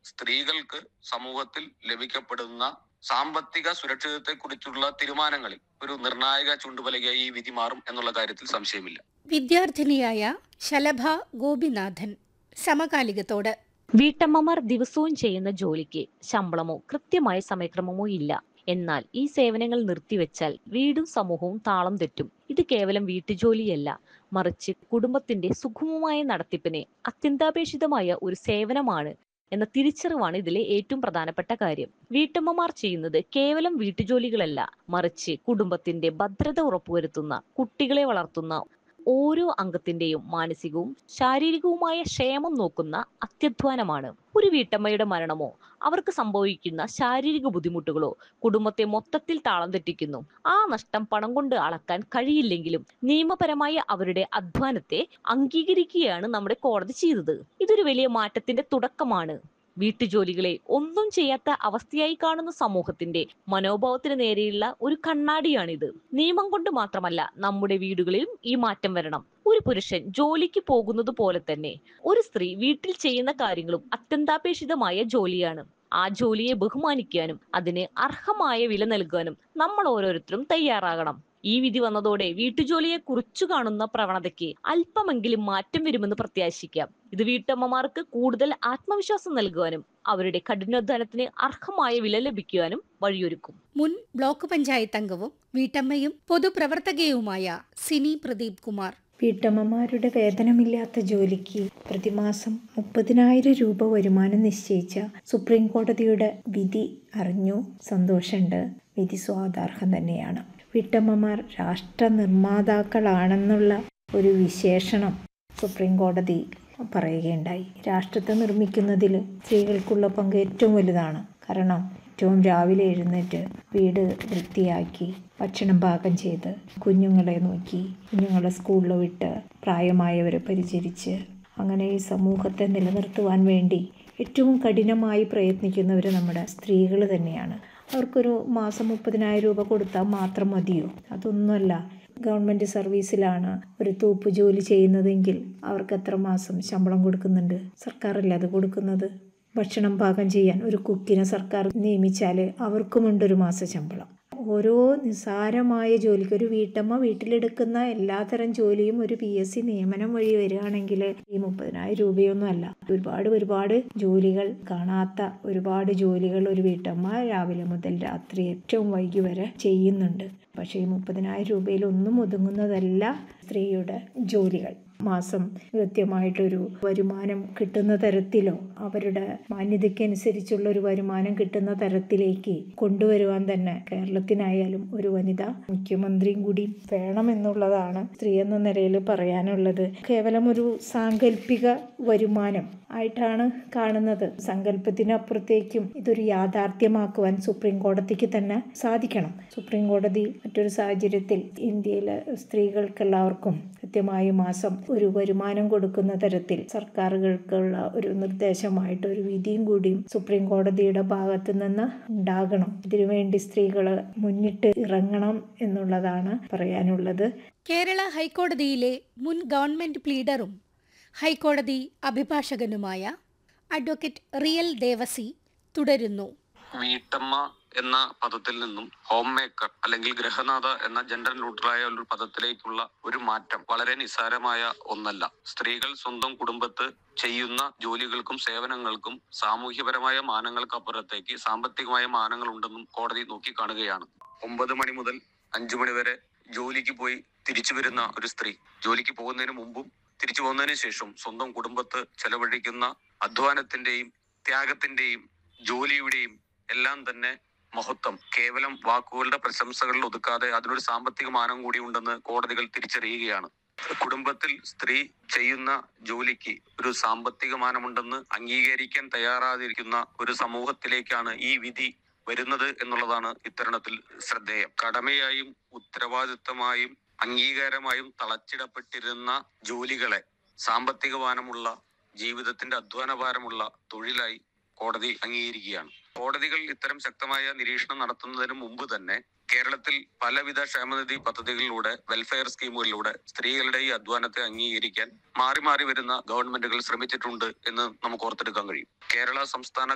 സ്ത്രീകൾക്ക് സമൂഹത്തിൽ ലഭിക്കപ്പെടുന്ന സാമ്പത്തിക സുരക്ഷിതത്തെ കുറിച്ചുള്ള തീരുമാനങ്ങളിൽ ഒരു നിർണായക ചുണ്ടുപലകയായി ഈ വിധി മാറും എന്നുള്ള കാര്യത്തിൽ സംശയമില്ല വിദ്യാർത്ഥിനിയായ ശലഭ ഗോപിനാഥൻ സമകാലികത്തോട് വീട്ടമ്മമാർ ദിവസവും ചെയ്യുന്ന ജോലിക്ക് ശമ്പളമോ കൃത്യമായ സമയക്രമമോ ഇല്ല എന്നാൽ ഈ സേവനങ്ങൾ നിർത്തിവെച്ചാൽ വീടും സമൂഹവും താളം തെറ്റും ഇത് കേവലം വീട്ടുജോലിയല്ല മറിച്ച് കുടുംബത്തിന്റെ സുഗമമായ നടത്തിപ്പിന് അത്യന്താപേക്ഷിതമായ ഒരു സേവനമാണ് എന്ന തിരിച്ചറിവാണ് ഇതിലെ ഏറ്റവും പ്രധാനപ്പെട്ട കാര്യം വീട്ടമ്മമാർ ചെയ്യുന്നത് കേവലം വീട്ടുജോലികളല്ല മറിച്ച് കുടുംബത്തിന്റെ ഭദ്രത ഉറപ്പുവരുത്തുന്ന കുട്ടികളെ വളർത്തുന്ന ഓരോ അംഗത്തിന്റെയും മാനസികവും ശാരീരികവുമായ ക്ഷേമം നോക്കുന്ന അത്യധ്വാനമാണ് ഒരു വീട്ടമ്മയുടെ മരണമോ അവർക്ക് സംഭവിക്കുന്ന ശാരീരിക ബുദ്ധിമുട്ടുകളോ കുടുംബത്തെ മൊത്തത്തിൽ താളം തെറ്റിക്കുന്നു ആ നഷ്ടം പണം കൊണ്ട് അളക്കാൻ കഴിയില്ലെങ്കിലും നിയമപരമായ അവരുടെ അധ്വാനത്തെ അംഗീകരിക്കുകയാണ് നമ്മുടെ കോടതി ചെയ്തത് ഇതൊരു വലിയ മാറ്റത്തിന്റെ തുടക്കമാണ് വീട്ടുജോലികളെ ഒന്നും ചെയ്യാത്ത അവസ്ഥയായി കാണുന്ന സമൂഹത്തിന്റെ മനോഭാവത്തിന് നേരെയുള്ള ഒരു കണ്ണാടിയാണിത് നിയമം കൊണ്ട് മാത്രമല്ല നമ്മുടെ വീടുകളിലും ഈ മാറ്റം വരണം ഒരു പുരുഷൻ ജോലിക്ക് പോകുന്നത് പോലെ തന്നെ ഒരു സ്ത്രീ വീട്ടിൽ ചെയ്യുന്ന കാര്യങ്ങളും അത്യന്താപേക്ഷിതമായ ജോലിയാണ് ആ ജോലിയെ ബഹുമാനിക്കാനും അതിന് അർഹമായ വില നൽകാനും നമ്മൾ ഓരോരുത്തരും തയ്യാറാകണം ഈ വിധി വന്നതോടെ വീട്ടുജോലിയെ കുറിച്ചു കാണുന്ന പ്രവണതയ്ക്ക് അല്പമെങ്കിലും മാറ്റം വരുമെന്ന് പ്രത്യാശിക്കാം ഇത് വീട്ടമ്മമാർക്ക് കൂടുതൽ ആത്മവിശ്വാസം നൽകുവാനും അവരുടെ കഠിനാധ്വാനത്തിന് അർഹമായ വില ലഭിക്കുവാനും വഴിയൊരുക്കും മുൻ ബ്ലോക്ക് പഞ്ചായത്ത് അംഗവും വീട്ടമ്മയും പൊതുപ്രവർത്തകയുമായ സിനി പ്രദീപ് കുമാർ വീട്ടമ്മമാരുടെ വേതനമില്ലാത്ത ജോലിക്ക് പ്രതിമാസം മുപ്പതിനായിരം രൂപ വരുമാനം നിശ്ചയിച്ച സുപ്രീം കോടതിയുടെ വിധി അറിഞ്ഞു സന്തോഷമുണ്ട് വിധി സ്വാദാർഹം തന്നെയാണ് വീട്ടമ്മമാർ രാഷ്ട്ര നിർമ്മാതാക്കളാണെന്നുള്ള ഒരു വിശേഷണം സുപ്രീം കോടതി പറയുകയുണ്ടായി രാഷ്ട്രത്തെ നിർമ്മിക്കുന്നതിൽ സ്ത്രീകൾക്കുള്ള പങ്ക് ഏറ്റവും വലുതാണ് കാരണം ഏറ്റവും രാവിലെ എഴുന്നേറ്റ് വീട് വൃത്തിയാക്കി ഭക്ഷണം പാകം ചെയ്ത് കുഞ്ഞുങ്ങളെ നോക്കി കുഞ്ഞുങ്ങളെ സ്കൂളിൽ വിട്ട് പ്രായമായവരെ പരിചരിച്ച് അങ്ങനെ ഈ സമൂഹത്തെ നിലനിർത്തുവാൻ വേണ്ടി ഏറ്റവും കഠിനമായി പ്രയത്നിക്കുന്നവർ നമ്മുടെ സ്ത്രീകൾ തന്നെയാണ് അവർക്കൊരു മാസം മുപ്പതിനായിരം രൂപ കൊടുത്താൽ മാത്രം മതിയോ അതൊന്നുമല്ല ഗവൺമെൻറ് സർവീസിലാണ് ഒരു തൂപ്പ് ജോലി ചെയ്യുന്നതെങ്കിൽ അവർക്ക് എത്ര മാസം ശമ്പളം കൊടുക്കുന്നുണ്ട് സർക്കാരല്ലേ അത് കൊടുക്കുന്നത് ഭക്ഷണം പാകം ചെയ്യാൻ ഒരു കുക്കിനെ സർക്കാർ നിയമിച്ചാൽ അവർക്കുമുണ്ടൊരു മാസ ശമ്പളം ഓരോ നിസ്സാരമായ ജോലിക്ക് ഒരു വീട്ടമ്മ വീട്ടിലെടുക്കുന്ന എല്ലാത്തരം ജോലിയും ഒരു പി എസ് സി നിയമനം വഴി വരികയാണെങ്കിൽ ഈ മുപ്പതിനായിരം രൂപയൊന്നും അല്ല ഒരുപാട് ഒരുപാട് ജോലികൾ കാണാത്ത ഒരുപാട് ജോലികൾ ഒരു വീട്ടമ്മ രാവിലെ മുതൽ രാത്രി ഏറ്റവും വൈകി വരെ ചെയ്യുന്നുണ്ട് പക്ഷേ ഈ മുപ്പതിനായിരം രൂപയിൽ ഒന്നും ഒതുങ്ങുന്നതല്ല സ്ത്രീയുടെ ജോലികൾ മാസം കൃത്യമായിട്ടൊരു വരുമാനം കിട്ടുന്ന തരത്തിലോ അവരുടെ മാന്യതയ്ക്കനുസരിച്ചുള്ള ഒരു വരുമാനം കിട്ടുന്ന തരത്തിലേക്ക് കൊണ്ടുവരുവാൻ തന്നെ കേരളത്തിനായാലും ഒരു വനിത മുഖ്യമന്ത്രിയും കൂടി വേണമെന്നുള്ളതാണ് സ്ത്രീ എന്ന നിലയിൽ പറയാനുള്ളത് കേവലം ഒരു സാങ്കല്പിക വരുമാനം ആയിട്ടാണ് കാണുന്നത് സങ്കല്പത്തിനപ്പുറത്തേക്കും ഇതൊരു യാഥാർത്ഥ്യമാക്കുവാൻ സുപ്രീം കോടതിക്ക് തന്നെ സാധിക്കണം സുപ്രീം കോടതി മറ്റൊരു സാഹചര്യത്തിൽ ഇന്ത്യയിലെ സ്ത്രീകൾക്കെല്ലാവർക്കും കൃത്യമായി മാസം ഒരു വരുമാനം കൊടുക്കുന്ന തരത്തിൽ സർക്കാരുകൾക്കുള്ള ഒരു നിർദ്ദേശമായിട്ട് ഒരു വിധിയും കൂടിയും സുപ്രീം കോടതിയുടെ ഭാഗത്തു നിന്ന് ഉണ്ടാകണം ഇതിനുവേണ്ടി സ്ത്രീകൾ മുന്നിട്ട് ഇറങ്ങണം എന്നുള്ളതാണ് പറയാനുള്ളത് കേരള ഹൈക്കോടതിയിലെ മുൻ ഗവൺമെന്റ് പ്ലീഡറും ഹൈക്കോടതി അഭിഭാഷകനുമായ അഡ്വക്കേറ്റ് റിയൽ ദേവസി തുടരുന്നു വീട്ടമ്മ എന്ന പദത്തിൽ നിന്നും ഹോം മേക്കർ അല്ലെങ്കിൽ ഗൃഹനാഥ എന്ന ജെൻഡർ ന്യൂട്രലായ ഒരു പദത്തിലേക്കുള്ള ഒരു മാറ്റം വളരെ നിസ്സാരമായ ഒന്നല്ല സ്ത്രീകൾ സ്വന്തം കുടുംബത്ത് ചെയ്യുന്ന ജോലികൾക്കും സേവനങ്ങൾക്കും സാമൂഹ്യപരമായ മാനങ്ങൾക്കപ്പുറത്തേക്ക് സാമ്പത്തികമായ മാനങ്ങൾ ഉണ്ടെന്നും കോടതി നോക്കിക്കാണുകയാണ് ഒമ്പത് മണി മുതൽ അഞ്ചു മണി വരെ ജോലിക്ക് പോയി തിരിച്ചു വരുന്ന ഒരു സ്ത്രീ ജോലിക്ക് പോകുന്നതിന് മുമ്പും തിരിച്ചു പോകുന്നതിന് ശേഷം സ്വന്തം കുടുംബത്ത് ചെലവഴിക്കുന്ന അധ്വാനത്തിന്റെയും ത്യാഗത്തിന്റെയും ജോലിയുടെയും എല്ലാം തന്നെ മഹത്വം കേവലം വാക്കുകളുടെ പ്രശംസകളിൽ ഒതുക്കാതെ അതിനൊരു സാമ്പത്തിക മാനം കൂടി ഉണ്ടെന്ന് കോടതികൾ തിരിച്ചറിയുകയാണ് കുടുംബത്തിൽ സ്ത്രീ ചെയ്യുന്ന ജോലിക്ക് ഒരു സാമ്പത്തിക മാനമുണ്ടെന്ന് അംഗീകരിക്കാൻ തയ്യാറാതിരിക്കുന്ന ഒരു സമൂഹത്തിലേക്കാണ് ഈ വിധി വരുന്നത് എന്നുള്ളതാണ് ഇത്തരണത്തിൽ ശ്രദ്ധേയം കടമയായും ഉത്തരവാദിത്തമായും അംഗീകാരമായും തളച്ചിടപ്പെട്ടിരുന്ന ജോലികളെ സാമ്പത്തിക മാനമുള്ള ജീവിതത്തിന്റെ അധ്വാനഭാരമുള്ള തൊഴിലായി കോടതി അംഗീകരിക്കുകയാണ് കോടതികൾ ഇത്തരം ശക്തമായ നിരീക്ഷണം നടത്തുന്നതിന് മുമ്പ് തന്നെ കേരളത്തിൽ പലവിധ ക്ഷേമനിധി പദ്ധതികളിലൂടെ വെൽഫെയർ സ്കീമുകളിലൂടെ സ്ത്രീകളുടെ ഈ അധ്വാനത്തെ അംഗീകരിക്കാൻ മാറി മാറി വരുന്ന ഗവൺമെന്റുകൾ ശ്രമിച്ചിട്ടുണ്ട് എന്ന് നമുക്ക് ഓർത്തെടുക്കാൻ കഴിയും കേരള സംസ്ഥാന